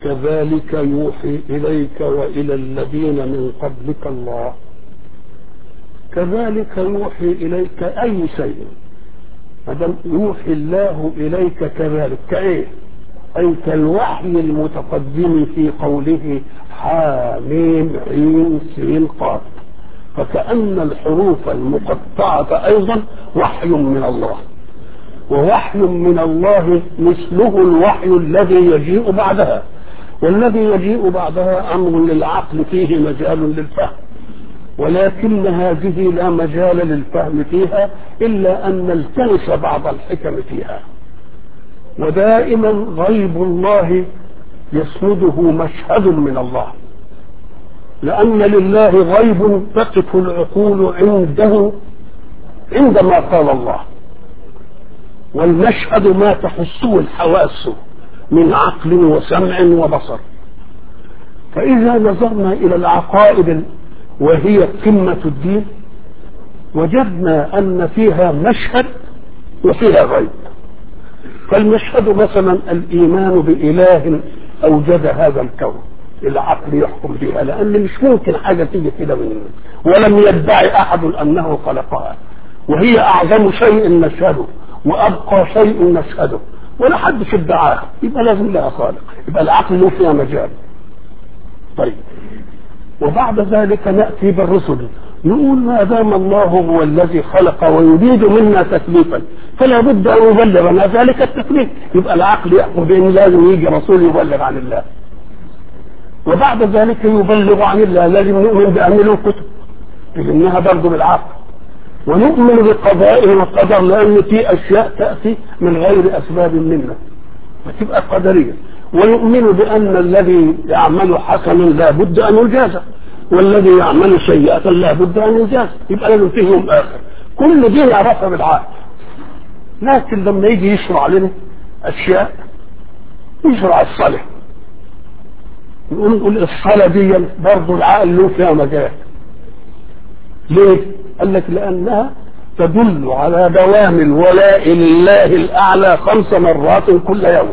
كذلك يوحي إليك وإلى الذين من قبلك الله كذلك يوحي إليك أي شيء هذا يوحي الله إليك كذلك كإيه أي كالوحي المتقدم في قوله حاميم عين سين قاف فكأن الحروف المقطعة أيضا وحي من الله ووحي من الله مثله الوحي الذي يجيء بعدها والذي يجيء بعدها أمر للعقل فيه مجال للفهم ولكن هذه لا مجال للفهم فيها إلا أن نلتمس بعض الحكم فيها ودائما غيب الله يسنده مشهد من الله لأن لله غيب تقف العقول عنده عندما قال الله والمشهد ما تحسه الحواس من عقل وسمع وبصر فإذا نظرنا إلى العقائد وهي قمة الدين وجدنا أن فيها مشهد وفيها غيب فالمشهد مثلا الإيمان بإله أوجد هذا الكون العقل يحكم بها لأن مش ممكن حاجة تيجي كده من ولم يدعي أحد أنه خلقها وهي أعظم شيء نشهده وأبقى شيء نشهده ولا حدش ادعاها يبقى لازم لها خالق يبقى العقل له فيها مجال طيب وبعد ذلك نأتي بالرسل نقول ما دام الله هو الذي خلق ويريد منا تكليفا فلا بد ان يبلغنا ذلك التكليف يبقى العقل يحكم بان لازم يجي رسول يبلغ عن الله وبعد ذلك يبلغ عن الله لازم نؤمن بان له كتب لانها برضه بالعقل ونؤمن بقضائه وقدر لان في اشياء تاتي من غير اسباب منا فتبقى قدريه ويؤمن بان الذي يعمل حسنا لا بد ان يجازى والذي يعمل سيئة لا بد أن يجاز يبقى لازم فيه يوم آخر كل دي يعرفها بالعقل لكن لما يجي يشرع لنا أشياء يشرع الصلاة نقول الصلاة دي برضه العقل له فيها مجال ليه؟ قال لك لأنها تدل على دوام الولاء لله الأعلى خمس مرات كل يوم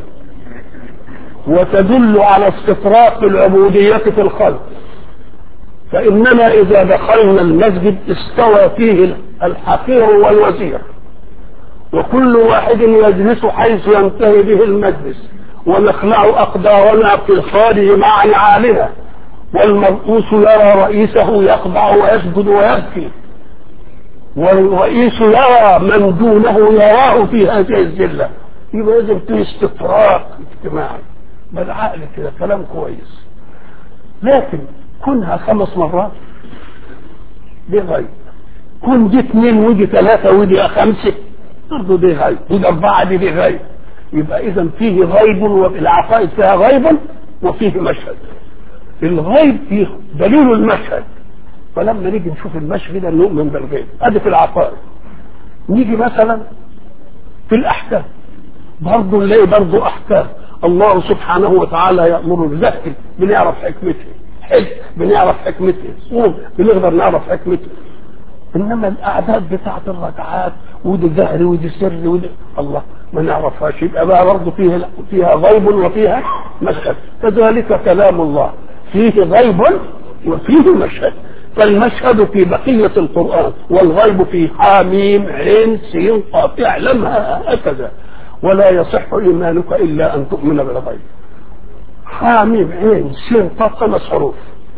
وتدل على استطراق العبودية في الخلق فإننا إذا دخلنا المسجد استوى فيه الحقير والوزير وكل واحد يجلس حيث ينتهي به المجلس ونخلع أقدارنا في خارج مع نعالنا والمرؤوس يرى رئيسه يخضع ويسجد ويبكي والرئيس يرى من دونه يراه في هذه الذلة يبقى لازم في استطراق اجتماعي بالعقل كده كلام كويس لكن كونها خمس مرات دي غيب كون دي اثنين ودي ثلاثة ودي خمسة برضه دي غيب ودي أربعة دي, دي غيب يبقى إذا فيه غيب وفي العقائد فيها غيب وفيه مشهد الغيب فيه دليل المشهد فلما نيجي نشوف المشهد نؤمن بالغيب ادي في العقائد نيجي مثلا في الأحكام برضه نلاقي برضه أحكام الله سبحانه وتعالى يأمر بذكر بنعرف حكمته حج بنعرف حكمته صوم بنقدر نعرف حكمته انما الاعداد بتاعت الركعات ودي ظهر ودي سر ودي الله ما نعرفهاش يبقى بقى برضه فيها فيها غيب وفيها مشهد كذلك كلام الله فيه غيب وفيه مشهد فالمشهد في بقية القرآن والغيب في حاميم عين سين قاف اعلمها هكذا ولا يصح إيمانك إلا أن تؤمن بالغيب حاميم عين سين قاف خمس حروف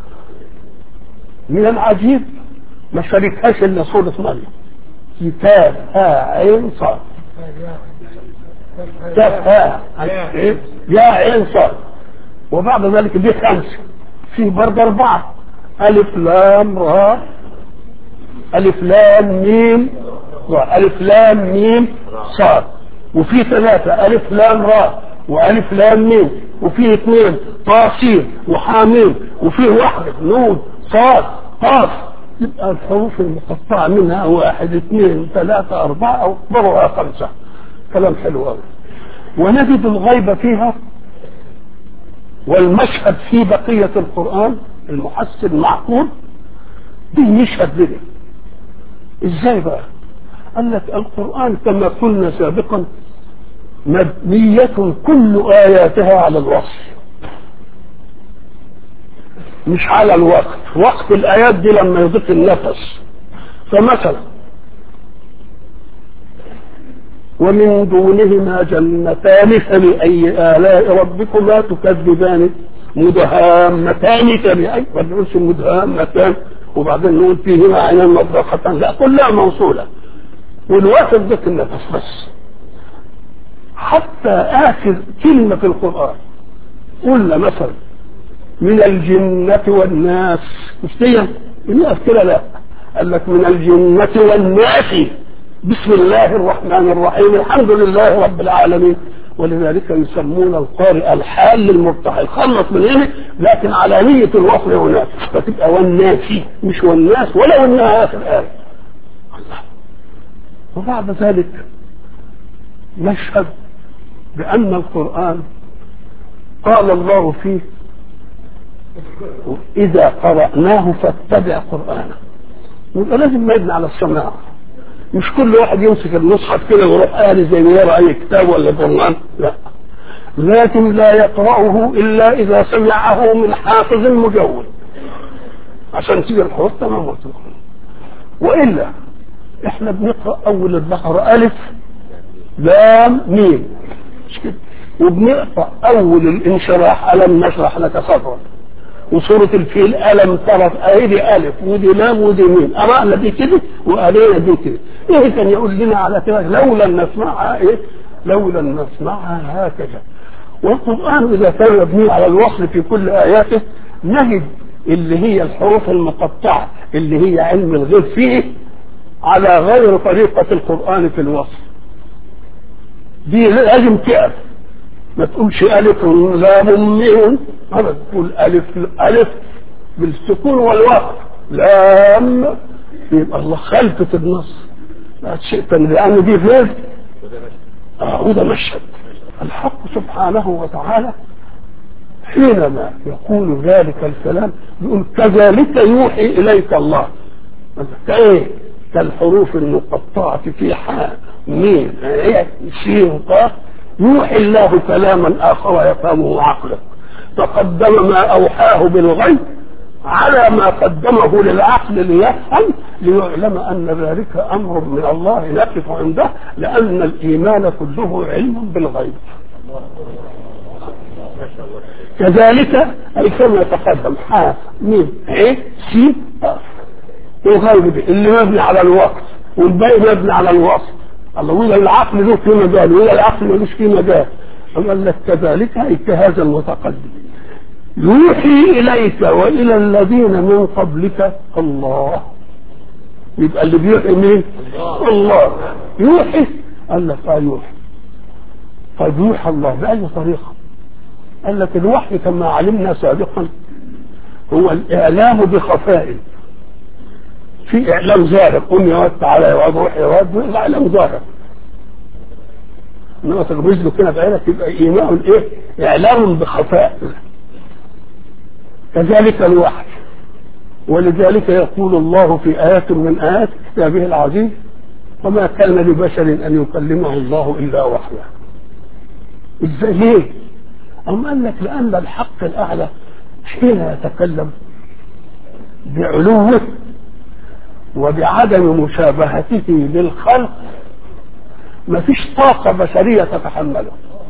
من العجيب ما شاركهاش الا سورة مريم كتاب ها عين صاد كتاب ها يا عين صاد وبعد ذلك دي خمسة في برضه أربعة ألف لام را ألف لام ميم را ألف لام ميم صاد وفي ثلاثة ألف لام را وألف لام ميم وفي اثنين طاسين وحامين وفيه واحدة نون صاد قاف يبقى الحروف المقطعة منها واحد اثنين ثلاثة أربعة أو ضربها خمسة كلام حلو أوي ونجد الغيب فيها والمشهد في بقية القرآن المحسن معقول دي يشهد لنا ازاي بقى قال لك القرآن كما قلنا سابقا مبنية كل آياتها على الوصف مش على الوقت وقت الآيات دي لما يضيق النفس فمثلا ومن دونهما جنتان فبأي آلاء ربكما تكذبان مدهامتان فبأي ما نقولش مدهامتان وبعدين نقول فيهما عينان مضرقتان لا كلها موصولة والوقت ذكر النفس بس حتى آخر كلمة في القرآن قلنا مثلا من الجنة والناس مش دي الناس كده لا قال لك من الجنة والناس بسم الله الرحمن الرحيم الحمد لله رب العالمين ولذلك يسمون القارئ الحال للمرتحل خلص من هنا لكن على نية الوصل هناك فتبقى والناسي مش والناس ولا انها اخر آية الله وبعد ذلك نشهد بأن القرآن قال الله فيه إذا قرأناه فاتبع قرآنه يبقى لازم نبني على السماع مش كل واحد يمسك المصحف كده ويروح قاري زي ما يقرا اي كتاب ولا قرآن لا لكن لا يقرأه إلا إذا سمعه من حافظ مجود عشان تيجي الحروف تمام وتدخل وإلا احنا بنقرأ أول البقرة ألف لام ميم مش كده وبنقرأ أول الانشراح ألم نشرح لك صدرك وسورة الفيل ألم ترى أيدي ألف ودي لام ودي ميم قرأنا دي كده وقرينا دي كده إيه كان يقول لنا على كده لولا نسمعها إيه لولا نسمعها هكذا والقرآن إذا كان مبني على الوصل في كل آياته نجد اللي هي الحروف المقطعة اللي هي علم الغيب فيه على غير طريقة القرآن في الوصل دي لازم تقف ما تقولش ألف لام ميم أبدا تقول ألف ألف بالسكون والوقف لام يبقى الله خلفت النص لا شيء لأن دي غير آه وده مشهد الحق سبحانه وتعالى حينما يقول ذلك الكلام يقول كذلك يوحي إليك الله كإيه كالحروف المقطعة في حاء ميم سين قاف يوحي الله كلاما آخر يفهمه عقلك فقدم ما أوحاه بالغيب على ما قدمه للعقل ليفهم ليعلم أن ذلك أمر من الله نقف عنده لأن الإيمان كله علم بالغيب كذلك أي كما تقدم حاء ميم عين سين قاف الغيب اللي مبني على الوقت والباقي مبني على الوصف الله وإذا العقل له في مجال وإذا العقل ملوش في مجال قال لك كذلك أي كهذا المتقدم يوحي إليك وإلى الذين من قبلك الله يبقى اللي بيوحي مين؟ الله يوحي قال لك اه يوحي طيب يوحى الله بأي طريقة؟ قال لك الوحي كما علمنا سابقا هو الإعلام بخفاء في اعلام ظاهر قم يا واد تعالى يا واد روح يا واد لا اعلام ظاهر انما تغمز له كده بعينك يبقى ايماء ايه؟ اعلام بخفاء كذلك الوحي ولذلك يقول الله في آيات من آيات كتابه العزيز وما كان لبشر أن يكلمه الله إلا وحيا إزاي ليه؟ أم قال لك لأن الحق الأعلى حين يتكلم بعلوه وبعدم مشابهته للخلق ما فيش طاقة بشرية تتحمله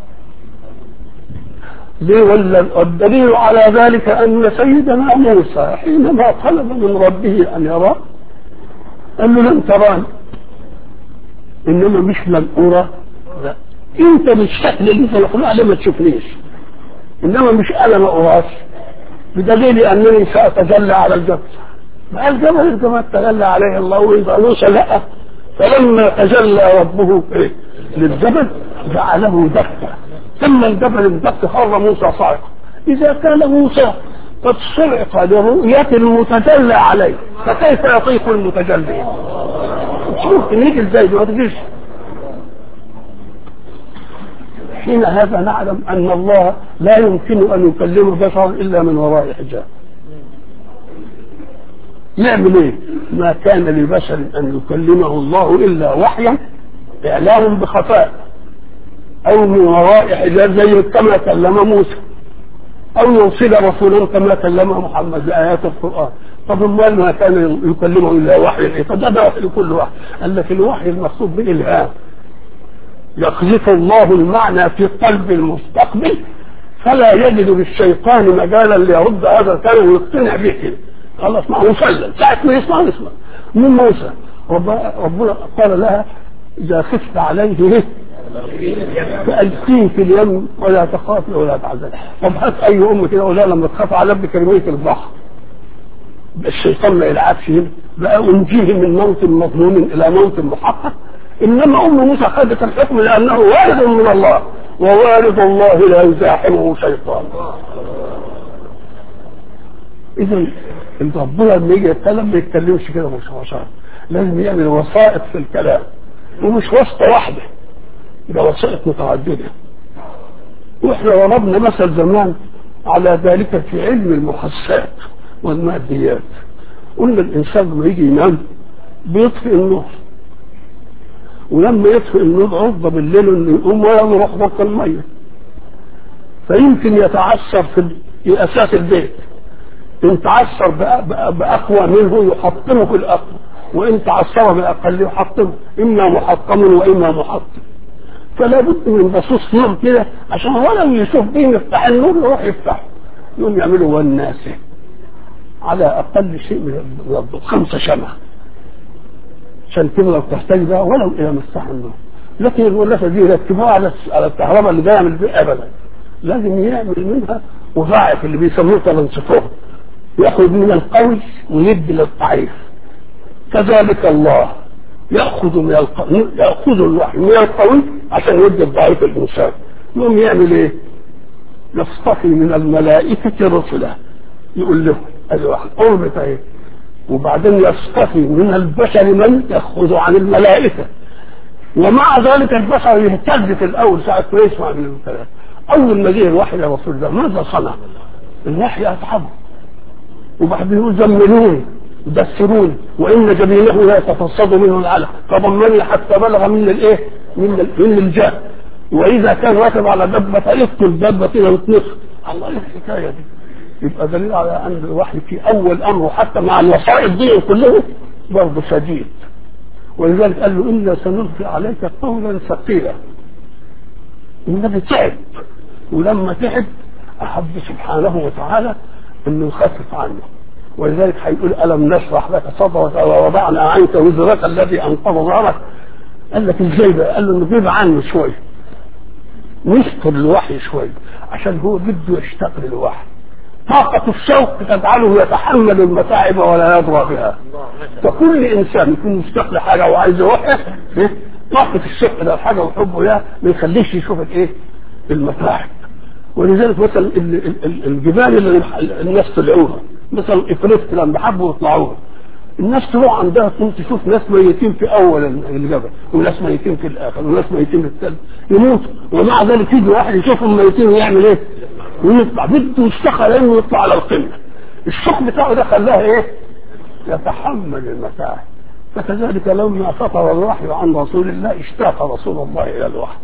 ليه ولا الدليل على ذلك أن سيدنا موسى حينما طلب من ربه أن يراه قال له لن تراني إنما مش لن أرى لا أنت بالشكل اللي أنت مخلوق عليه ما تشوفنيش إنما مش أنا ما أراش بدليل أنني سأتجلى على الجبل ما الجبل كما تجلى عليه الله وإذا موسى لا فلما تجلى ربه إيه؟ للجبل جعله دكا ثم الجبل اندك خر موسى صاعقا إذا كان موسى قد صعق لرؤية المتجلى عليه فكيف يطيق المتجلي شوف نيجي ازاي ما تجيش حين هذا نعلم أن الله لا يمكن أن يكلم بشرا إلا من وراء حجاب يعمل ايه ما كان لبشر ان يكلمه الله الا وحيا اعلام بخفاء او من وراء حجاب زي كما كلم موسى او يرسل رسولا كما كلم محمد بايات القران طب امال ما كان يكلمه الا وحي ايه طب ده وحي لكل واحد قال لك الوحي المقصود به الهام يقذف الله المعنى في قلب المستقبل فلا يجد للشيطان مجالا ليرد هذا الكلام ويقتنع به كده خلاص معه مسلم ساعة ما يسمع يسمع من موسى ربنا قال لها إذا خفت عليه إيه؟ فألقيه في اليم ولا تخافي ولا تحزني طب هات أي أم كده ولا لما تخاف على ابنك ارميه في البحر الشيطان ما يلعبش هنا بقى أنجيه من موت مظلوم إلى موت محقق إنما أم موسى خدت الحكم لأنه وارد من الله ووارد الله لا يزاحمه شيطان إذا ربنا لما يجي يتكلم ما يتكلمش كده مباشرة لازم يعمل وسائط في الكلام ومش واسطة واحدة يبقى وسائط متعددة واحنا ضربنا مثل زمان على ذلك في علم المحسات والماديات قلنا الانسان لما يجي ينام بيطفئ النور ولما يطفئ النور عرضه بالليل انه يقوم ولا يروح بط الميه فيمكن يتعثر في اساس البيت ان تعثر باقوى منه يحطمه في الاقوى وان تعثر باقل يحطمه اما محطم واما محطم فلا بد من بصوص نور كده عشان ولو يشوف بيه يفتح النور يروح يفتحه يقوم يعملوا والناس على اقل شيء من الضوء خمسه شمعه عشان كده لو تحتاج بقى ولو الى مفتاح النور لكن الولافه دي يركبوها على على الكهرباء اللي جايه من البيت ابدا لازم يعمل منها مضاعف اللي بيسموه ترانسفورم ياخذ من القوي ويدي للضعيف كذلك الله ياخذ من القوي ياخذ الوحي من القوي عشان يدي الضعيف الانسان يقوم يعمل ايه؟ يصطفي من الملائكه رسله يقول له ادي واحد قربت اهي وبعدين يصطفي من البشر من ياخذ عن الملائكه ومع ذلك البشر يهتز في الاول ساعه ما يسمع من الكلام اول ما جه الوحي يا رسول الله ماذا صنع؟ الوحي اتعبه وبعدين يقول زملوني دسروني وان جبينه لا يتفصد منه العلق فضمني حتى بلغ من الايه؟ من ال- من الجاه واذا كان راكب على دبه يقتل دبه كده وتنص الله ايه الحكايه دي؟ يبقى دليل على ان الوحي في اول امره حتى مع الوسائط دي كلها برضه شديد ولذلك قال له انا سنلقي عليك قولا ثقيلا النبي تعب ولما تعب احب سبحانه وتعالى انه يخفف عنه ولذلك هيقول الم نشرح لك صدرك ووضعنا عنك وزرك الذي انقض ظهرك قال لك ازاي بقى؟ قال له نجيب عنه شويه نستر الوحي شويه عشان هو بده يشتاق للوحي طاقة الشوق تجعله يتحمل المتاعب ولا يضرى بها فكل انسان يكون مشتاق لحاجه وعايز يروحها إيه؟ طاقة الشوق ده الحاجه وحبه لها ما يخليش يشوف الايه؟ المتاعب ولذلك مثلا ال- ال- ال- الجبال اللي الناس طلعوها مثلا افريقيا لما حبوا يطلعوها الناس تروح عندها تقوم تشوف ناس ميتين في اول الجبل وناس ميتين في الاخر وناس ميتين في الثالث يموتوا ومع ذلك يجي واحد يشوفهم ميتين ويعمل ايه؟ ويطلع بده يشتغل لانه يطلع على القمه الشوق بتاعه ده خلاه ايه؟ يتحمل المتاعب فكذلك لما فطر الوحي عن رسول الله اشتاق رسول الله الى الوحي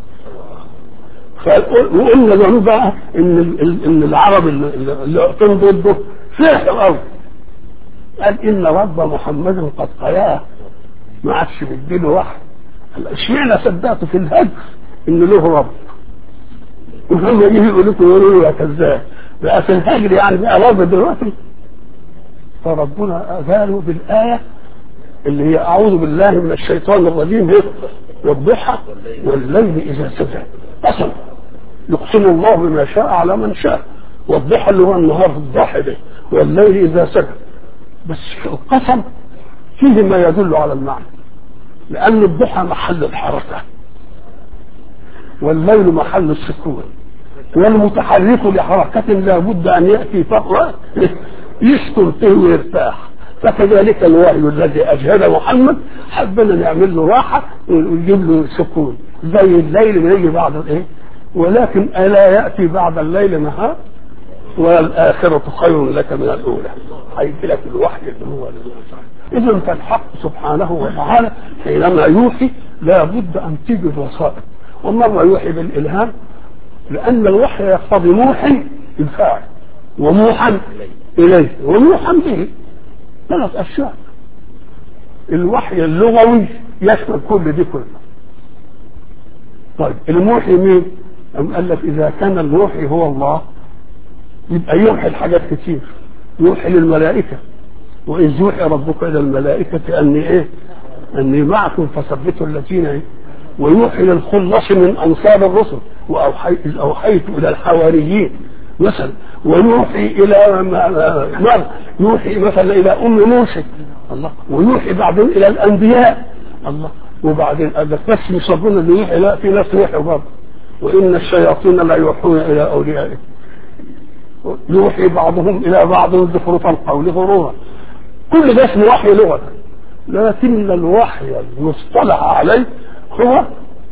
فقل- وقلنا له بقى ان ال- ال- ان العرب اللي اللي اعتم ضده فرح الارض قال ان رب محمد قد قياه ما عادش بيديله وحي قال اشمعنى صدقته في الهجر ان له رب ولما يجي يقول لكم يقولوا له يا كذاب بقى في الهجر يعني بقى رب دلوقتي فربنا اذانه بالايه اللي هي اعوذ بالله من الشيطان الرجيم إيه؟ والضحى والليل اذا سجى قسم يقسم الله بما شاء على من شاء والضحى اللي هو النهار الضاحي ده والليل اذا سجى بس القسم فيه ما يدل على المعنى لان الضحى محل الحركه والليل محل السكون والمتحرك لحركة لا بد أن يأتي فهو يسكن فيه ويرتاح فكذلك الوحي الذي أجهد محمد حبنا نعمل له راحة ونجيب له سكون زي الليل اللي يجي بعد الإيه ولكن ألا يأتي بعد الليل نهار والآخرة خير لك من الأولى هيجي لك الوحي اللي هو إذا فالحق سبحانه وتعالى حينما يوحي لا بد أن تجد وسائط ومرة يوحي بالإلهام لأن الوحي يقتضي موحي الفاعل وموحى إليه وموحى به ثلاث أشياء الوحي اللغوي يشمل كل دي كلها طيب الموحي مين؟ أم قال لك إذا كان الموحي هو الله يبقى يوحي الحاجات كتير يوحي للملائكة وإذ يوحي ربك إلى الملائكة أني إيه؟ أني معكم فثبتوا الذين إيه؟ ويوحي للخلص من أنصار الرسل وأوحيت إذ أوحيت إلى الحواريين مثلا ويوحي إلى مر يوحي مثلا إلى أم موسى الله ويوحي بعدين إلى الأنبياء الله وبعدين قال لك بس يصرون اللي يوحي لا في ناس يوحي برضه وإن الشياطين لا يوحون إلى أوليائهم يوحي بعضهم إلى بعض زخرف القول غرورا كل ده اسمه وحي لغة لكن الوحي المصطلح عليه هو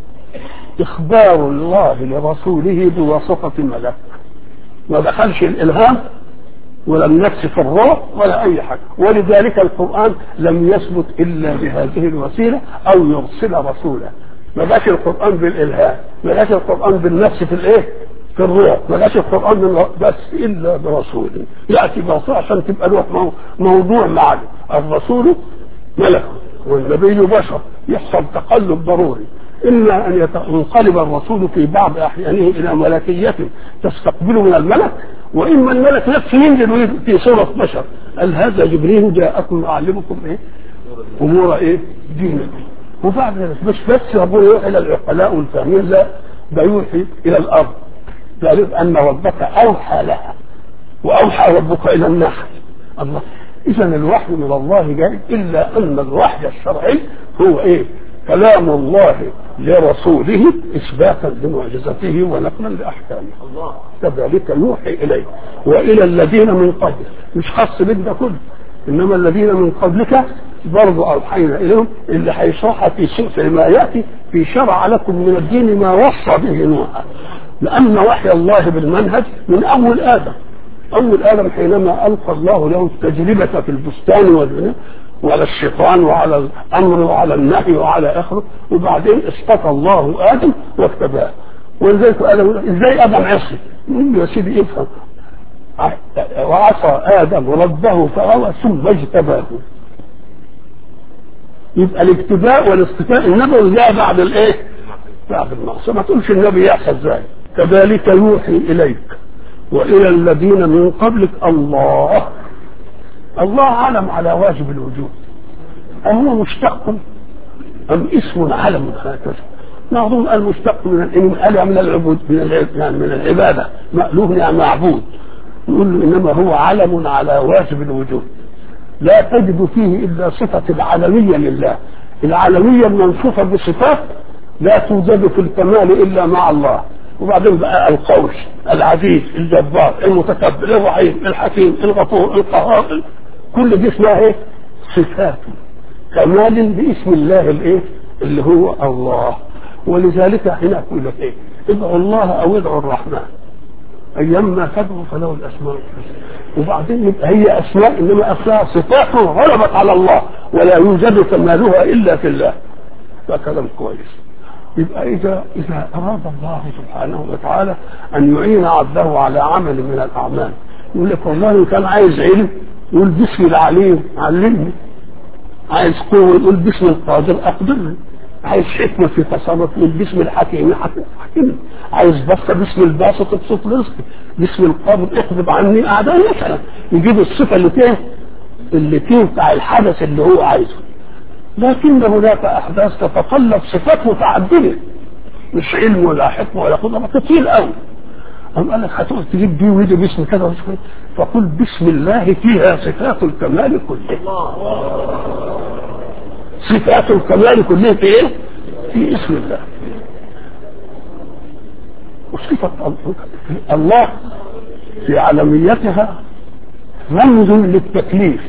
إخبار الله لرسوله بواسطة ملك ما دخلش الإلهام ولم يكشف الروح ولا أي حاجة ولذلك القرآن لم يثبت إلا بهذه الوسيلة أو يرسل رسولا ما جاش القرآن بالإلهام ما جاش القرآن بالنفس في الإيه؟ في الروح ما جاش القرآن من بس إلا برسول يأتي برسول عشان تبقى له موضوع معنا الرسول ملك والنبي بشر يحصل تقلب ضروري إما أن ينقلب الرسول في بعض أحيانه إلى ملكية تستقبله من الملك وإما الملك نفسه ينزل في صورة بشر قال هذا جبريل جاءكم يعلمكم إيه؟ أمور إيه؟ دينكم وبعد ذلك مش بس ربنا يوحي إلى العقلاء والفاهمين لا ده يوحي إلى الأرض ذلك أن ربك أوحى لها وأوحى ربك إلى النحل الله إذا الوحي من الله جاي إلا أن الوحي الشرعي هو إيه؟ كلام الله لرسوله إثباتا لمعجزته ونقلا لأحكامه كذلك يوحي إليه وإلى الذين من قبلك مش خاص بك ده كله إنما الذين من قبلك برضه أوحينا إليهم اللي هيشرحها في سوء ما يأتي في شرع لكم من الدين ما وصى به نوحا لأن وحي الله بالمنهج من أول آدم أول آدم حينما ألقى الله له التجربة في البستان والبناء وعلى الشيطان وعلى الامر وعلى النهي وعلى اخره وبعدين اصطفى الله ادم واكتباه ولذلك ادم ازاي ادم عصي؟ يقول له يا سيدي افهم وعصى ادم ربه فغوى ثم اجتباه يبقى الاجتباء والاصطفاء النبوي جاء بعد الايه؟ بعد المعصيه ما تقولش النبي يحصل ازاي كذلك يوحي اليك والى الذين من قبلك الله الله علم على واجب الوجود أهو مشتق أم اسم علم هكذا معظم المشتق من الإنم من العبود من يعني من العبادة مألوه يعني معبود نقول له إنما هو علم على واجب الوجود لا تجد فيه إلا صفة العالمية لله العالمية المنصوفة بصفات لا توجد في الكمال إلا مع الله وبعدين بقى القوي العزيز الجبار المتكبر الرحيم الحكيم الغفور القهار كل دي اسمها ايه؟ صفات كمال باسم الله الايه؟ اللي هو الله ولذلك هنا يقول لك ايه؟ ادعوا الله او ادعوا الرحمن ايما تدعو فله الاسماء الحسنى وبعدين يبقى هي اسماء انما اصلها صفات غلبت على الله ولا يوجد كمالها الا في الله ده كلام كويس يبقى إذا إذا أراد الله سبحانه وتعالى أن يعين عبده على عمل من الأعمال يقول لك والله كان عايز علم يقول باسم العليم علمني عايز قوة يقول باسم القادر أقدرني عايز حكمة في تصرف يقول باسم الحكيم حكمني عايز بسطة باسم الباسط ابسط رزقي باسم القابض اقبض عني أعدائي مثلا يجيب الصفة اللي فيها اللي تنفع الحدث اللي هو عايزه لكن هناك احداث تتطلب صفات متعدده مش علم ولا حكمه ولا قدره كتير قوي أم قال لك هتقعد تجيب دي ودي باسم كذا واسم فقل بسم الله فيها صفات الكمال كلها صفات الكمال كلها في ايه؟ في اسم الله وصفة الله في عالميتها رمز للتكليف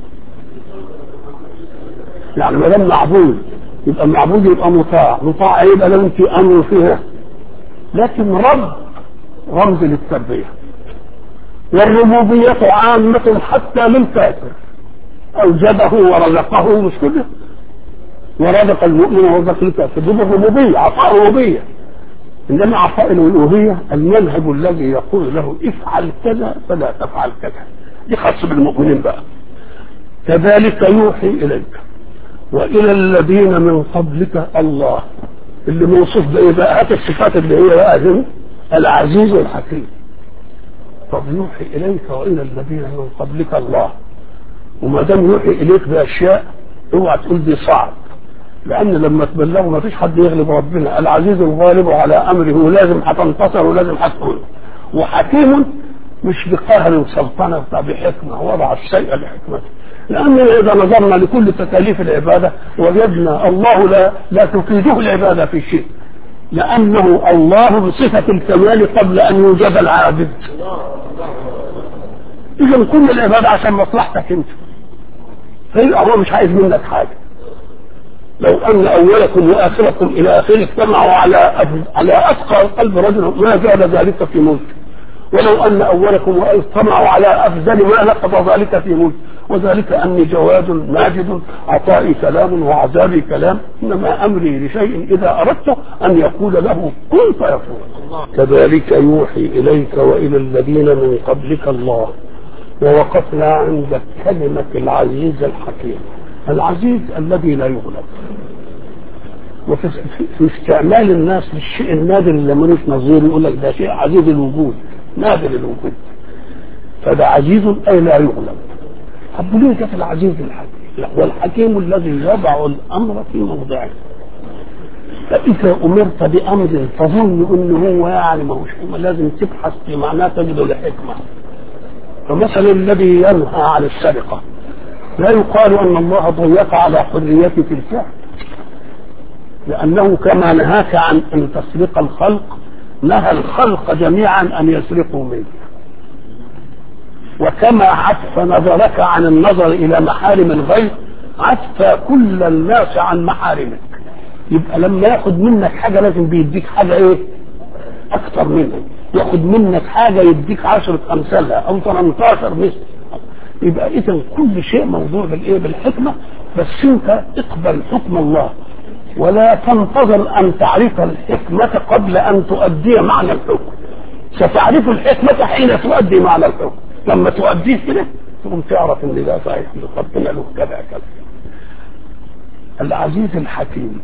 يعني ما دام معبود يبقى معبود يبقى مطاع مطاع يبقى لازم في امر فيها لكن رب رمز للتربيه والربوبية عامة حتى للكافر أوجده ورزقه مش كده ورزق المؤمن ورزق الكافر دي الربوبية عطاء ربوبية انما عطاء الالوهيه المنهج الذي يقول له افعل كذا فلا تفعل كذا دي خاصه بالمؤمنين بقى كذلك يوحي اليك والى الذين من قبلك الله اللي موصوف بايه بقى هات الصفات اللي هي بقى دي العزيز الحكيم طب يوحي اليك والى الذين من قبلك الله وما دام يوحي اليك باشياء اوعى تقول دي صعب لان لما تبلغوا ما فيش حد يغلب ربنا العزيز الغالب على امره ولازم هتنتصر ولازم هتكون وحكيم مش بقهر وسلطنه بحكمه وضع الشيء لحكمته لان اذا نظرنا لكل تكاليف العباده وجدنا الله لا لا تفيده العباده في شيء لانه الله بصفه الكمال قبل ان يوجد العابد اذا كل العباده عشان مصلحتك انت فيبقى هو مش عايز منك حاجه لو ان اولكم واخركم الى اخره اجتمعوا على على اتقى قلب رجل ما زال ذلك في ملك ولو ان اولكم واجتمعوا على افضل ما نقض ذلك في ملك وذلك اني جواد ماجد عطائي كلام وعذابي كلام انما امري لشيء اذا اردت ان يقول له كن فيكون كذلك يوحي اليك والى الذين من قبلك الله ووقفنا عند كلمه العزيز الحكيم العزيز الذي لا يغلب وفي في استعمال الناس للشيء النادر اللي ملوش نظير يقول لك ده شيء عزيز الوجود نادر الوجود فده عزيز اي لا يغلب طب ليه جت العزيز الحكيم؟ لا والحكيم الذي يضع الامر في موضعه فإذا أمرت بأمر تظن أنه هو يعني ما هوش لازم تبحث في معناه تجد لحكمة فمثلا الذي ينهى عن السرقة لا يقال ان الله ضيق على حريتك الفعل لانه كما نهاك عن ان تسرق الخلق نهى الخلق جميعا ان يسرقوا منك وكما عف نظرك عن النظر الى محارم الغير عف كل الناس عن محارمك يبقى لما ياخد منك حاجه لازم بيديك حاجه ايه اكتر منها ياخد منك حاجه يديك عشرة امثالها او 18 مثل يبقى اذا كل شيء موضوع بالايه بالحكمه بس انت اقبل حكم الله ولا تنتظر ان تعرف الحكمه قبل ان تؤدي معنى الحكم ستعرف الحكمه حين تؤدي معنى الحكم لما تؤديه كده تقوم تعرف ان ده صحيح ربنا له كذا كذا العزيز الحكيم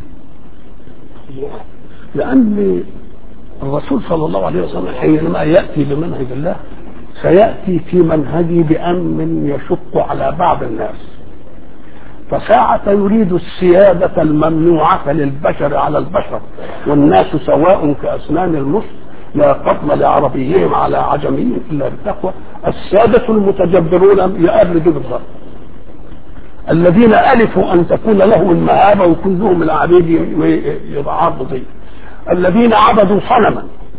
لان الرسول صلى الله عليه وسلم حينما ياتي بمنهج الله سيأتي في منهجي بأمر يشق على بعض الناس فساعة يريد السيادة الممنوعة للبشر على البشر والناس سواء كأسنان المصر لا فضل لعربيهم على عجميهم إلا بالتقوى السادة المتجبرون يأبردوا بالضبط الذين ألفوا أن تكون لهم المهابة وكلهم العبيد يضعروا ضيق الذين عبدوا صنما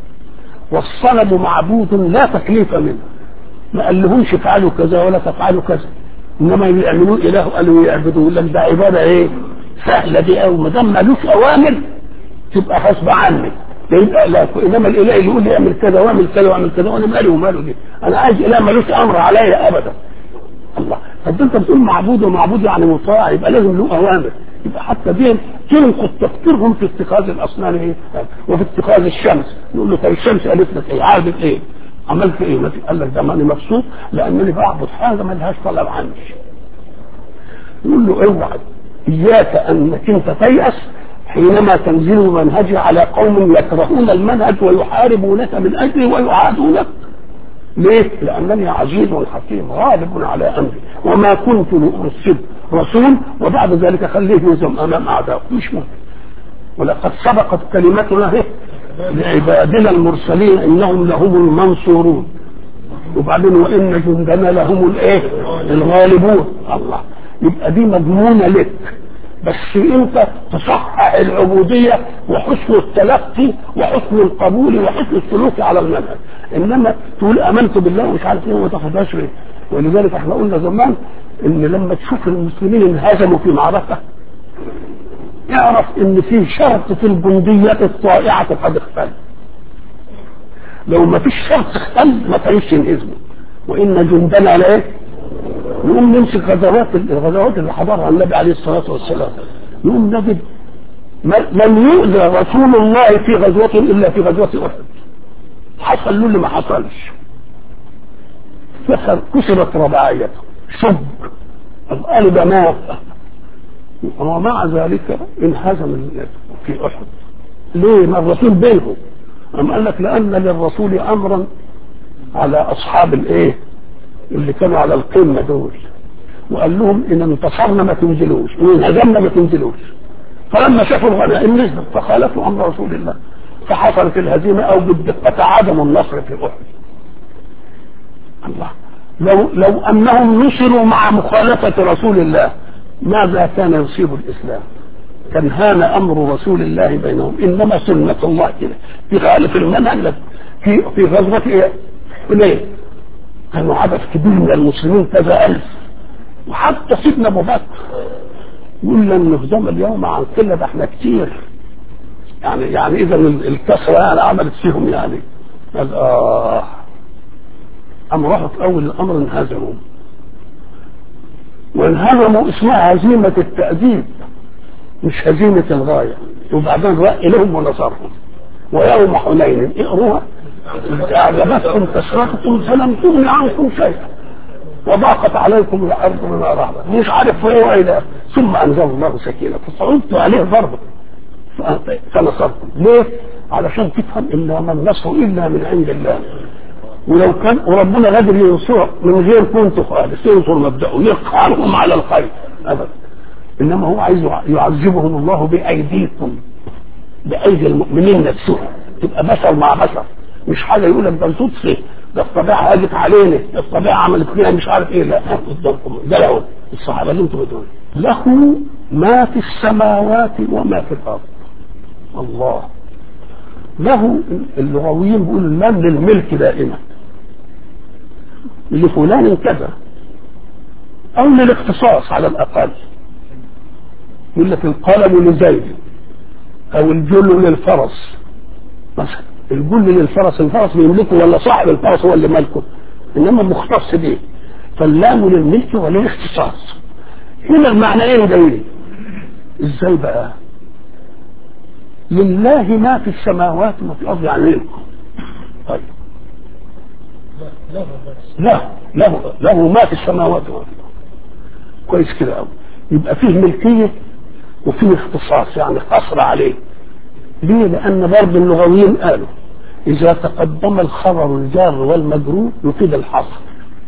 والصنم معبود لا تكليف منه ما قالهمش افعلوا كذا ولا تفعلوا كذا انما يعملوا اله قالوا يعبدوا لك ده عباده ايه سهله دي قوي ما دام مالوش اوامر تبقى غصب عنك ده يبقى لا انما الاله يقول لي اعمل كذا واعمل كذا واعمل كذا وانا مالي وماله دي انا عايز اله مالوش امر عليا ابدا الله طب انت بتقول معبود ومعبود يعني مطاع يبقى لازم له اوامر يبقى حتى دين تنقض تفكيرهم في اتخاذ الاصنام ايه وفي اتخاذ الشمس نقول له طب الشمس قالت لك ايه عابد ايه عملت ايه ما قال لك ده ماني مبسوط لانني بعبد حاجه ما لهاش طلب عني نقول له اوعى اياك انك انت تيأس حينما تنزل منهجي على قوم يكرهون المنهج ويحاربونك من اجله ويعادونك ليه؟ لأنني عزيز حكيم غالب على أمري وما كنت لأرسل رسول وبعد ذلك خليه يهزم أمام أعدائه مش ممكن ولقد سبقت كلمتنا هي لعبادنا المرسلين إنهم لهم المنصورون وبعدين وإن جندنا لهم الإيه؟ الغالبون الله يبقى دي مضمونة لك بس انت تصحح العبودية وحسن التلقي وحسن القبول وحسن السلوك على المنهج انما تقول امنت بالله ومش عارف ايه وما تاخدهاش ليه ولذلك احنا قلنا زمان ان لما تشوف المسلمين انهزموا في معركة اعرف ان في شرط في الجندية الطائعة قد اختل لو ما فيش شرط اختل ما كانوش ينهزموا وان جندنا لايه نقوم نمسك غزوات الغزوات اللي حضرها النبي عليه الصلاه والسلام نقوم نجد لم يؤذى رسول الله في غزوة إلا في غزوة أحد حصل له اللي ما حصلش كسر كسرت رباعيته شب القلب مات ومع ذلك انهزم في أحد ليه ما الرسول بينهم أم قال لك لأن للرسول أمرا على أصحاب الإيه اللي كانوا على القمة دول وقال لهم إن انتصرنا ما تنزلوش وإن هزمنا ما تنزلوش فلما شافوا الغنائم نزلت فخالفوا أمر رسول الله فحصلت الهزيمة أو بالدقة عدم النصر في أحد الله لو لو أنهم نصروا مع مخالفة رسول الله ماذا كان يصيب الإسلام كان هان امر رسول الله بينهم انما سنه الله كده في غالب المنهج في في غزوه حنين كانوا عدد كبير من المسلمين كذا الف وحتى سيدنا ابو بكر يقول لن نهزم اليوم عن قله ده احنا كتير يعني يعني اذا الكسره يعني عملت فيهم يعني قال اه قام راحوا في اول الامر انهزموا وانهزموا اسمها هزيمه التاديب مش هزيمة الغاية وبعدين رأى لهم ونصرهم ويوم حنين اقروها أعجبتكم كثرتكم فلم تغن عنكم شيئا وضاقت عليكم الأرض بما رحبت مش عارف ايه وإلى ثم أنزل الله سكينة فصعدت عليه ضربة فنصرتم ليه؟ علشان تفهم إن ما النصر إلا من عند الله ولو كان وربنا قادر ينصر من غير كنت خالص ينصر مبدأه يقهرهم على الخير أبدا انما هو عايز يعذبهم الله بايديكم بايدي المؤمنين نفسهم تبقى بشر مع بشر مش حاجه يقول لك ده صدفه ده الطبيعه هاجت علينا ده الطبيعه عملت فينا مش عارف ايه لا قدامكم ده له الصحابه اللي انتم بتقولوا له ما في السماوات وما في الارض الله له اللغويين بيقولوا المال للملك دائما لفلان كذا او للاختصاص على الاقل يقول لك القلم لزيد او الجل للفرس مثلا الجل للفرس الفرس بيملكه ولا صاحب الفرس هو اللي ملكه انما مختص به فاللام للملك وللاختصاص هنا المعنيين جايين ازاي بقى لله ما في السماوات وما في الارض يعني ملكه طيب له له له ما في السماوات وما في الارض كويس كده قوي يبقى فيه ملكيه وفيه اختصاص يعني قصر عليه ليه لان برضه اللغويين قالوا اذا تقدم الخبر الجار والمجرور يفيد الحصر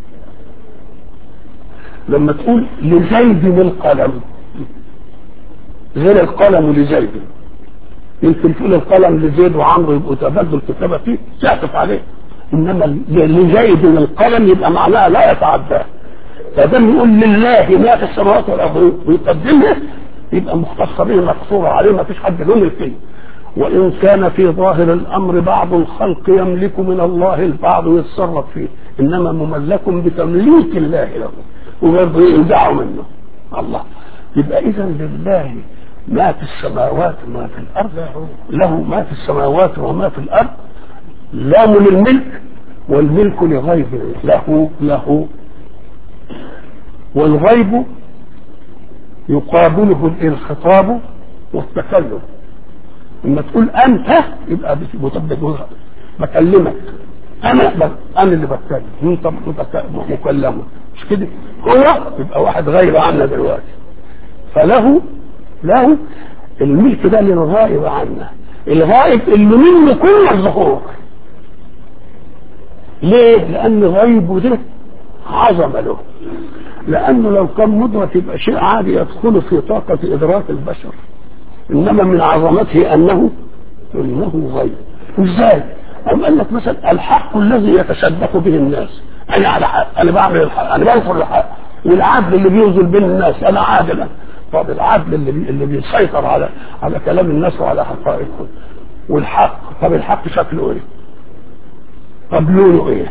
لما تقول لزيد القلم غير القلم لزيد يمكن تقول القلم لزيد وعمرو يبقوا تبادل كتابه فيه تعطف عليه انما لزيد القلم يبقى معناها لا يتعداه فدام يقول لله ما في السماوات والارض ويقدمها يبقى مختص به مقصورة عليه ما فيش حد له ملكية وإن كان في ظاهر الأمر بعض الخلق يملك من الله البعض ويتصرف فيه إنما مملك بتمليك الله له وبرضه ينزعه منه الله يبقى إذا لله ما في السماوات وما في الأرض له ما في السماوات وما في الأرض لام للملك والملك لغيب له له والغيب يقابله الخطاب والتكلم لما تقول انت يبقى بكلمك انا ب... انا اللي بتكلم انت مكلمه مش كده هو يبقى واحد غايب عنا دلوقتي فله له الملك ده للغائب عنا الغائب اللي منه كل الظهور ليه؟ لأن غيبه ده عظمة له لأنه لو كان مدرك يبقى شيء عادي يدخل في طاقة إدراك البشر إنما من عظمته أنه إنه غيب إزاي؟ أم قال لك مثلا الحق الذي يتصدق به الناس أنا على حق أنا بعمل الحق أنا بنصر الحق والعدل اللي بيوزن بين الناس أنا عادل طب العدل اللي بي... اللي بيسيطر على على كلام الناس وعلى حقائقهم والحق طب الحق شكله ايه؟ طب لونه ايه؟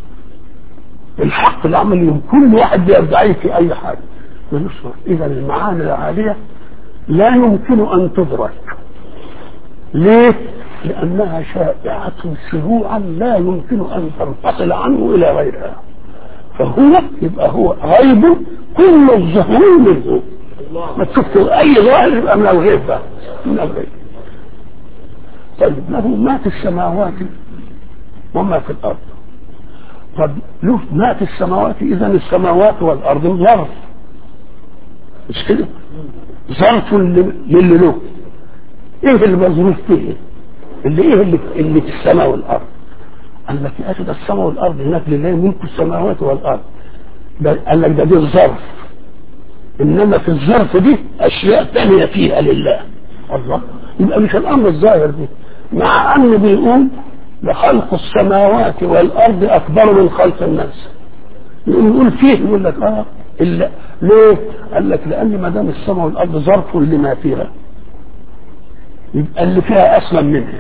الحق العملي كل واحد بيدعيه في اي حاجه اذا المعاني العاليه لا يمكن ان تدرك ليه؟ لانها شائعه شيوعا لا يمكن ان تنفصل عنه الى غيرها فهو يبقى هو غيب كل الظهور منه ما تشوف اي ظاهر يبقى من الغيب بقى من الغيب طيب له ما في السماوات وما في الارض طب له ما في السماوات اذا السماوات والارض ظرف مش كده ظرف للي له ايه اللي مظروف فيه اللي ايه اللي, اللي في السماء والارض قال لك يا اخي ده السماء والارض هناك لله ملك السماوات والارض ده قال لك ده دي الظرف انما في الظرف دي اشياء ثانيه فيها لله الله يبقى مش الامر الظاهر دي مع انه بيقول لخلق السماوات والارض اكبر من خلق الناس يقول فيه يقول لك اه إلا ليه؟ قال لك لان ما دام السماء والارض ظرف لما فيها يبقى اللي فيها اسلم منها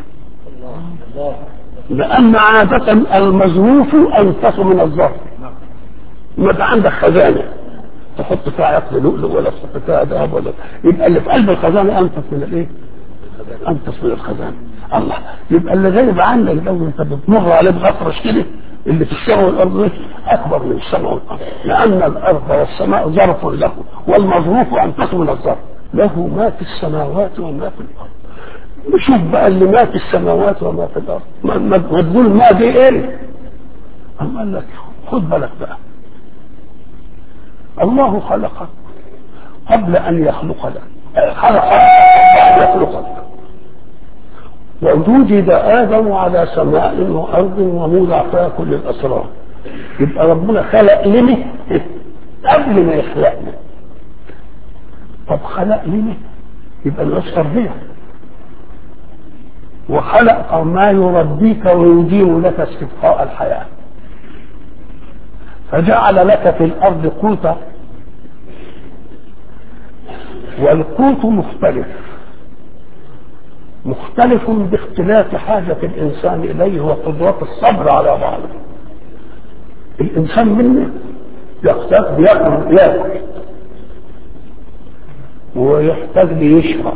لان عاده المظروف انفس من الظرف ما انت عندك خزانه تحط فيها عقد لؤلؤ ولا تحط فيها ذهب ولا يبقى اللي في قلب الخزانه انفس من الايه؟ انفس من الخزانه الله يبقى اللي غايب عنك ده انت بتمر عليه بغطرش كده اللي في السماء والارض اكبر من السماء والارض لان الارض والسماء ظرف له والمظروف انفس من الظرف له ما في السماوات وما في الارض نشوف بقى اللي ما في السماوات وما في الارض ما, ما, ما تقول ما دي ايه أم قال لك خد بالك بقى الله خلقك قبل ان يخلق لك خلق بعد يخلقك ووجد ادم على سماء وارض وموضع فيها كل الاسرار يبقى ربنا خلق لنا قبل ما يخلقنا طب خلق لنا يبقى الناس تربيه وخلق ما يربيك ويديم لك استبقاء الحياه فجعل لك في الارض قوتا والقوت مختلف مختلف باختلاف حاجة الإنسان إليه وقدرة الصبر على بعضه الإنسان منه يحتاج ياكل ياكل ويحتاج ليشرب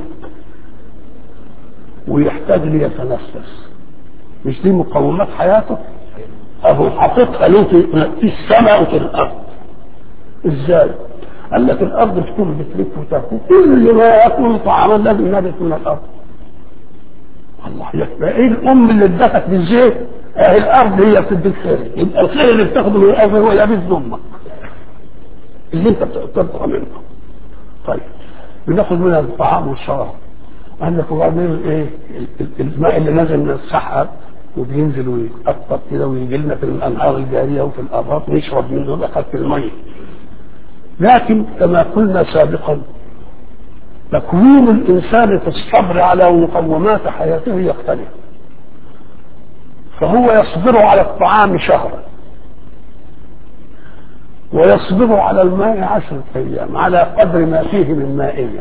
ويحتاج ليتنفس مش دي مقومات حياته أهو حاططها له في السماء وفي الأرض إزاي؟ قال لك الأرض تكون بتلف وتاكل كل ما يأكل طعاما لازم نبت من الأرض الله يبقى ايه الام اللي ادتك بالزيت اهي الارض هي بتديك خير يبقى الخير اللي بتاخده من الارض هو يابس امك اللي انت بترضى منه طيب بناخد منها الطعام والشراب قال لك وبعدين ايه الماء اللي نازل من السحاب وبينزل ويتقطر كده ويجي لنا في الانهار الجاريه وفي الابراج نشرب منه دخل في الميه لكن كما قلنا سابقا تكوين الانسان في الصبر على مقومات حياته يختلف فهو يصبر على الطعام شهرا ويصبر على الماء عشرة أيام على قدر ما فيه من مائية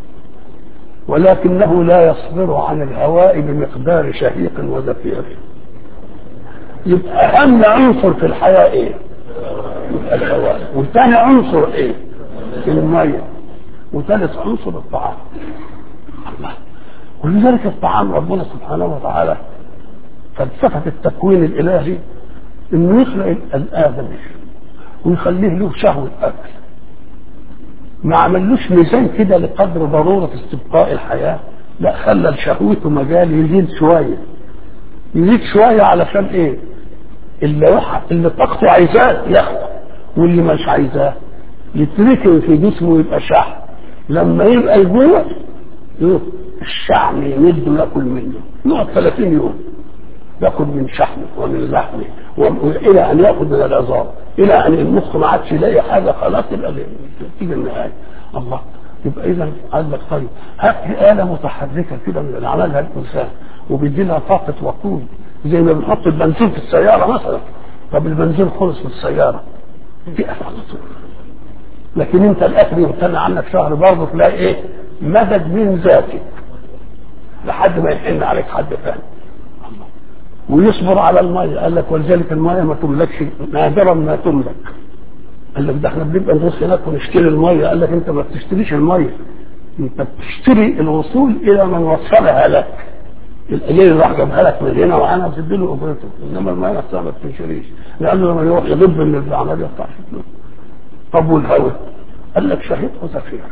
ولكنه لا يصبر عن الهواء بمقدار شهيق وزفير يبقى أهم عنصر في الحياة إيه؟ يبقى الهواء وثاني عنصر إيه؟ المية وثالث عنصر الطعام الله ولذلك الطعام ربنا سبحانه وتعالى فلسفة التكوين الإلهي إنه يخلق الآدم ويخليه له شهوة أكل ما عملوش ميزان كده لقدر ضرورة استبقاء الحياة لا خلى لشهوته مجال يزيد شوية يزيد شوية علشان إيه؟ اللي اللي طاقته عايزاه ياخده واللي مش عايزاه يتركه في جسمه يبقى شحم لما يبقى جوه الشعم يمده ياكل منه يقعد 30 يوم ياكل من شحمه ومن لحمه والى ان ياخذ من العظام الى ان المخ ما عادش يلاقي حاجه خلاص يبقى تيجي النهايه الله يبقى اذا قال لك طيب هات لي اله متحركه كده من اللي عملها الانسان وبيدي لها طاقه وقود زي ما بنحط البنزين في السياره مثلا طب البنزين خلص في السياره تقف على طول لكن انت الاكل يمتنع عنك شهر برضه تلاقي ايه مدد من ذاتك لحد ما يحن عليك حد ثاني ويصبر على الميه قال لك ولذلك الميه ما تملكش نادرا ما تملك قال لك ده احنا بنبقى نبص هناك ونشتري الميه قال لك انت ما بتشتريش الميه انت بتشتري الوصول الى من وصلها لك الاجير اللي راح جابها لك من هنا وعنها بتدي له اجرته انما الميه نفسها ما بتنشريش لانه لما يروح يضب من العمليه بتاعته طب والهواء قال لك شهيد وزفير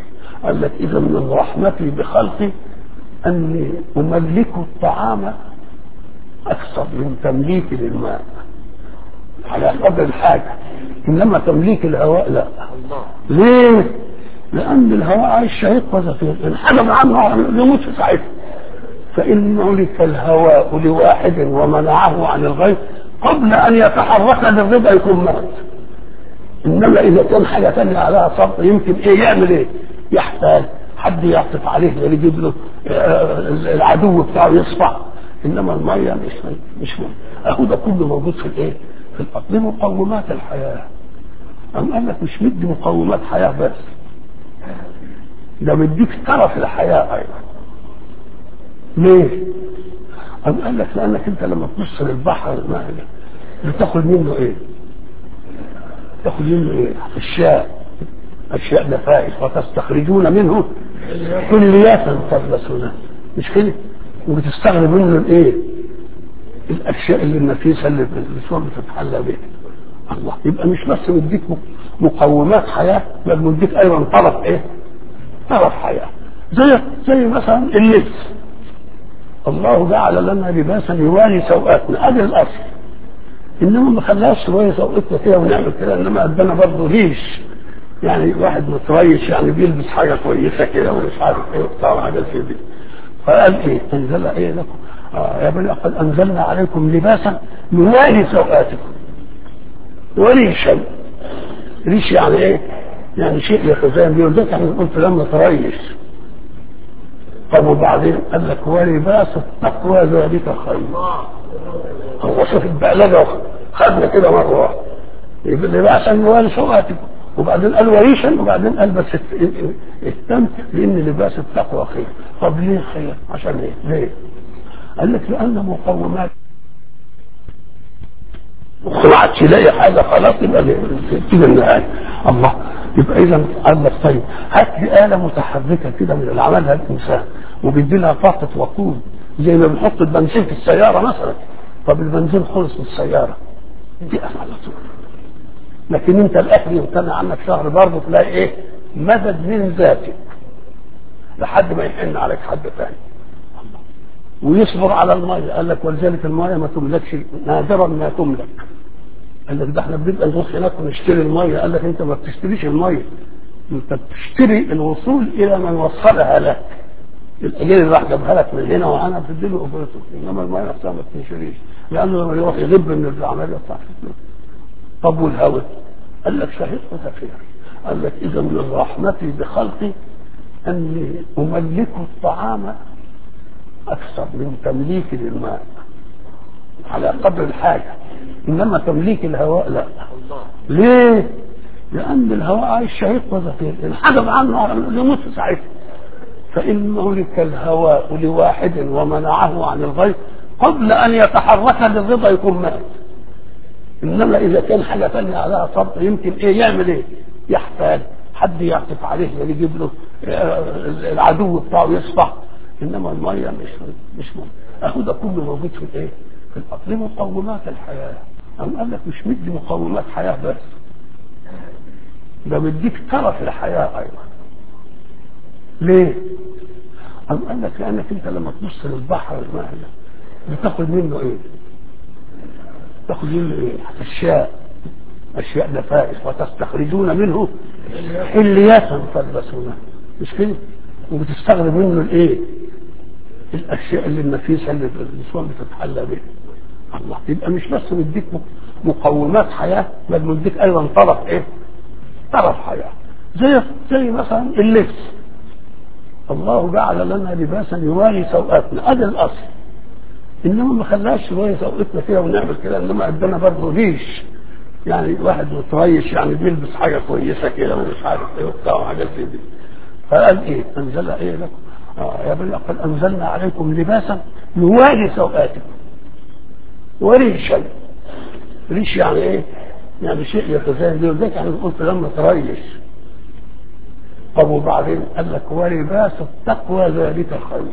قال لك اذا من رحمتي بخلقي اني املك الطعام اكثر من تمليكي للماء على قدر الحاجه انما تمليك الهواء لا ليه؟ لان الهواء عايش شهيق وزفير انحجب عنه يموت في ساعتها فان ملك الهواء لواحد ومنعه عن الغير قبل ان يتحرك للرضا يكون مات انما اذا كان حاجه ثانيه عليها صبر يمكن ايه يعمل ايه؟ يحتاج حد يعطف عليه يجيب له العدو بتاعه يصفع انما الميه مش مش مهم اهو ده كله موجود في الايه؟ في الارض دي مقومات الحياه أم قال لك مش مدي مقومات حياه بس ده مديك طرف الحياه ايضا ليه؟ أم قال لك لانك انت لما تبص للبحر الماء بتاخد منه ايه؟ تاخد منه ايه؟ اشياء اشياء نفائس وتستخرجون منه كليات تلبسونها مش كده؟ وبتستغرب منه الايه؟ الاشياء اللي النفيسه اللي الصور بتتحلى بها الله يبقى مش بس مديك مقومات حياه بل مديك ايضا طرف ايه؟ طرف حياه زي زي مثلا اللبس الله جعل لنا لباسا يواري سوءاتنا ادي الاصل انما ما خلاش شويه سوءتنا كده ونعمل كده انما ادانا برضه ريش يعني واحد متريش يعني بيلبس حاجه كويسه كده ومش عارف ايه وبتاع حاجه زي دي فقال ايه انزل ايه لكم آه يا بني قد انزلنا عليكم لباسا يواري سوءاتكم وريشا ريش يعني ايه؟ يعني شيء يتزين بيه ولذلك احنا بنقول فلان متريش طب وبعدين قال لك ولباس التقوى ذلك خير هو شوف البعلجه خدنا كده مره واحده يبقى لباسا يواري سوءاتكم وبعدين قال وريشا وبعدين قال بس اهتم لان لباس التقوى خير طب ليه خير عشان ايه ليه قال لك لان مقومات ما عادش يلاقي حاجه خلاص يبقى تيجي النهايه الله يبقى اذا قال لك طيب هات لي اله متحركه كده من اللي عملها الانسان وبيدي لها طاقه وقود زي ما بنحط البنزين في السياره مثلا طب البنزين خلص في السياره دي على طول لكن انت الاخر يمتنع عنك شهر برضه تلاقي ايه مدد من ذاتك لحد ما يحن عليك حد ثاني ويصبر على الميه قال لك ولذلك الميه ما تملكش نادرا ما تملك قال لك ده احنا بنبقى نروح هناك ونشتري الميه قال لك انت ما بتشتريش الميه انت بتشتري الوصول الى من وصلها لك الاجير اللي راح جابها لك من هنا وهنا بتدي له اجرته انما الميه نفسها ما بتنشريش لانه لما يروح يغب من العمليه بتاعته طب والهوى قال لك شهيد وزفير قال لك اذا من رحمتي بخلقي اني املك الطعام اكثر من تمليكي للماء على قدر الحاجه انما تمليك الهواء لا ليه؟ لان الهواء عايش شهيق وزفير انحجب عنه يموت في ساعتها فان ملك الهواء لواحد ومنعه عن الغير قبل ان يتحرك للرضا يكون مات انما اذا كان حاجه ثانيه عليها صبر يمكن ايه يعمل ايه؟ يحتاج حد يعطف عليه يعني يجيب له العدو بتاعه يصفح انما الميه مش مش مهم اهو ده كله موجود في الايه؟ في الارض دي مقومات الحياه أم قال لك مش مدي مقومات حياه بس ده مديك طرف الحياه ايضا ليه؟ أم قال لك لانك انت لما تبص للبحر الماء بتاخد منه ايه؟ تاخد منه ايه؟ اشياء اشياء نفائس وتستخرجون منه حليات تلبسونها مش كده؟ وبتستغرب منه الايه؟ الاشياء اللي النفيسه اللي النسوان بتتحلى بها الله يبقى مش بس مديك مقومات حياه بل مديك ايضا طرف ايه؟ طرف حياه زي زي مثلا اللبس الله جعل لنا لباسا يواري سوءاتنا هذا الاصل انما ما خلاش شويه سوءتنا فيها ونعمل كده انما ادانا برضه ريش يعني واحد متريش يعني بيلبس حاجه كويسه كده ومش عارف ايه وبتاع وحاجات زي دي فقال ايه انزل ايه لكم آه يا بني قد انزلنا عليكم لباسا يواري سوءاتكم وريشا ريش يعني ايه؟ يعني شيء يتزين به ولذلك يعني قلت لما تريش طب وبعدين قال لك ولباس التقوى ذلك خير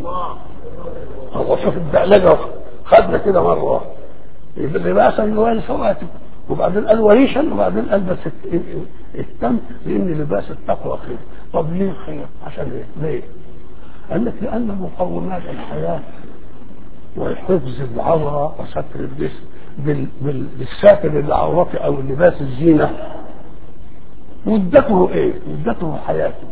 هو شوف الدعلجه خدنا كده مره واحده لباسا يواري سوءاتكم وبعدين قال وريشا وبعدين قال بس اهتم بان لباس التقوى خير طب ليه خير عشان ايه ليه قال لك لان مقومات الحياه وحفظ العوره وستر الجسم بال- بال- بالساتر للعورة او اللباس الزينه مدته ايه مدته حياته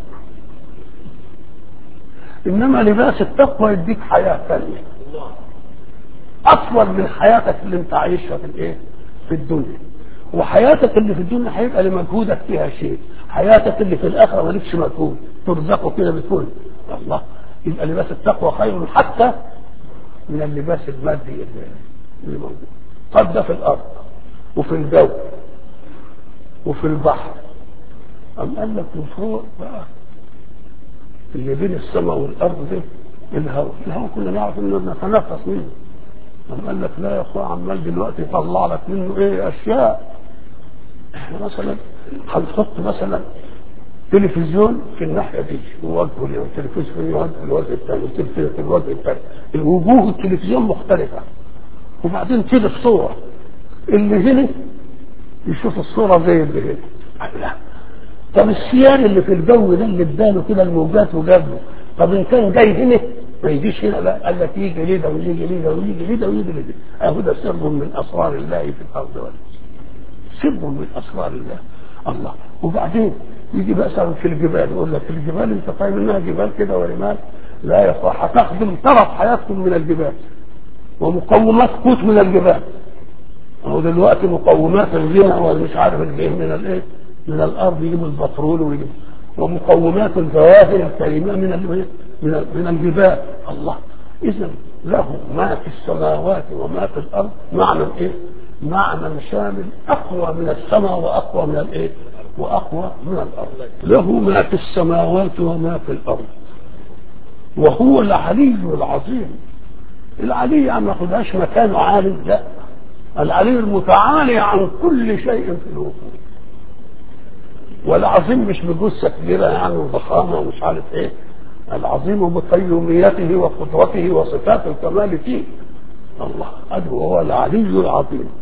انما لباس التقوى يديك حياه ثانيه اطول من حياتك اللي انت عايشها في الايه في الدنيا وحياتك اللي في الدنيا هيبقى لمجهودك فيها شيء حياتك اللي في الاخره مالكش مجهود ترزقه كده بتكون الله يبقى لباس التقوى خير حتى من اللباس المادي اللي اللي موجود قد ده في الارض وفي الجو وفي البحر أم قال لك من فوق بقى اللي بين السماء والارض ده الهواء الهواء كنا نعرف انه بنتنفس منه أم قال لك لا يا اخويا عمال دلوقتي يطلع لك منه ايه اشياء احنا مثلا هنحط مثلا تلفزيون في الناحيه دي ووجهه ليه والتلفزيون في الوجه الوجه الثاني والتلفزيون في الوجه الثاني الوجوه التلفزيون مختلفه وبعدين كده الصوره اللي هنا يشوف الصوره زي اللي هنا لا طب السيار اللي في الجو ده اللي اداله كده الموجات وجاب له طب ان كان جاي هنا ما يجيش هنا لا قال لك يجي ليه ده ويجي ليه ده ويجي ليه ده ويجي ليه ده اهو ده سر من اسرار الله في الارض والسماء سر من اسرار الله الله وبعدين يجي مثلا في الجبال يقول لك الجبال انت فاهم انها جبال كده ورمال لا يا اخوة هتخدم طرف حياتكم من الجبال ومقومات قوت من الجبال اهو دلوقتي مقومات الغنى والمش عارف الايه من الايه من الارض يجيبوا البترول ويجيبوا ومقومات الجواهر الكريمه من ال- من ال- من الجبال الله اذا له ما في السماوات وما في الارض معنى ايه؟ معنى شامل اقوى من السماء واقوى من الايه؟ واقوى من الارض له ما في السماوات وما في الارض وهو العلي العظيم العلي يعني ما ياخدهاش مكانه عالي لا العلي المتعالي عن كل شيء في الوجود والعظيم مش بجثه كبيره يعني وضخامه ومش عارف ايه العظيم بقيوميته وقدرته وصفات الكمال فيه الله هذا هو العلي العظيم